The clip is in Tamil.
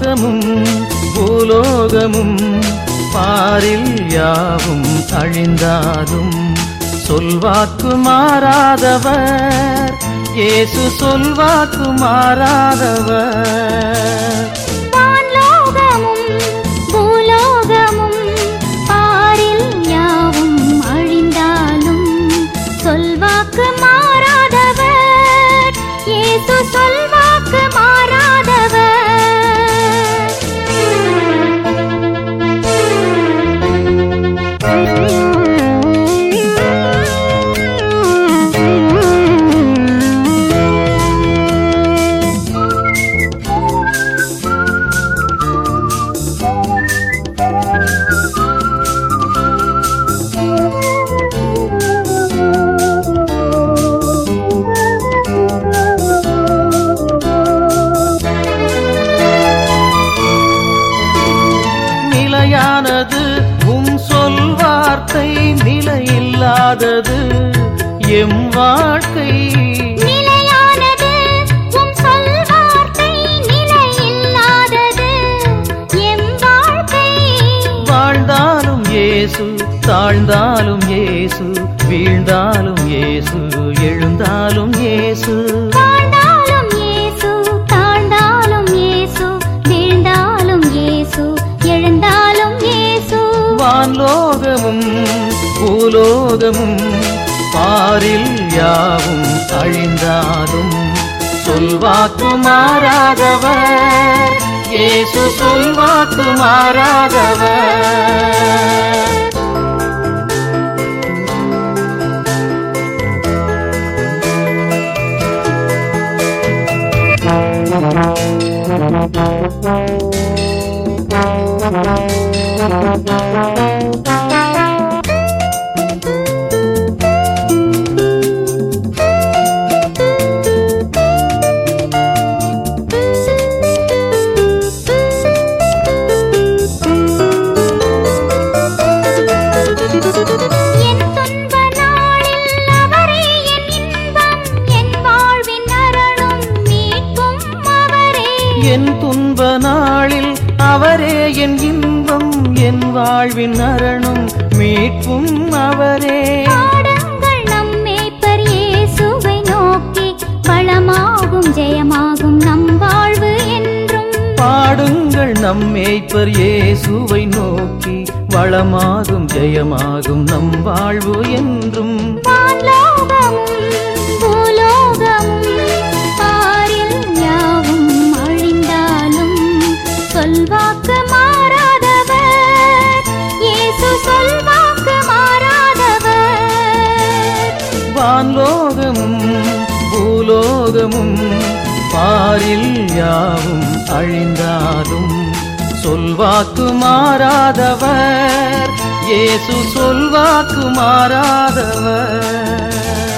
வான்லோகமும் பூலோகமும் பாரில் யாவும் அழிந்தாலும் சொல்வாக்கு மாறாதவர் இயேசு சொல்வாக்கு மாறாதவர் வான்லோகமும் பூலோகமும் பாரில் யாவும் அழிந்தாலும் சொல்வாக்கு மாறாதவர் இயேசு சொல்வாக்கு மாறாதவர் நிலையானது உம் சொல் வார்த்தை நிலையில்லாதது எம் வாழ்க்கை நிலையானது உம் சொல்வார்த்தை நிலையில்லாதது எம் வாழ்க்கை வாழ்ந்தாலும் இயேசு தாழ்ந்தாலும் இயேசு வீழ்ந்தாலும் இயேசு எழுந்தாலும் இயேசு வாழ்ந்தாலும் இயேசு தாழ்ந்தாலும் இயேசு வீழ்ந்தாலும் இயேசு எழுந்தாலும் இயேசு வான்லோகமும் பூலோகமும் பாரில் யாவும் அழிந்தாலும் சொல்வாக்கு மாறாதவர் இயேசு சொல்வாக்கு மாறாதவர் என் துன்ப நாளில் அவரே என் இன்பம் என் வாழ்வின் அரணும் மீட்பும் அவரே என் துன்ப நாளில் அவரே என் இன்பம் என் வாழ்வின் அரணும் மீட்பும் அவரே பாடுங்கள் நம் மேய்ப்பர் இயேசுவை நோக்கி வளமாகும் ஜெயமாகும் நம் வாழ்வு என்றும் பாடுங்கள் நம் மேய்ப்பர் இயேசுவை நோக்கி வளமாகும் ஜெயமாகும் நம் வாழ்வு என்றும் வான்லோகமும் பூலோகமும் பாரில் யாவும் அழிந்தாலும் சொல்வாக்கு மாறாதவர் இயேசு சொல்வாக்கு மாறாதவர் வான்லோகமும் பூலோகமும் பாரில் யாவும் அழிந்தாலும் சொல்வாக்கு மாறாதவர் இயேசு சொல்வாக்கு மாறாதவர்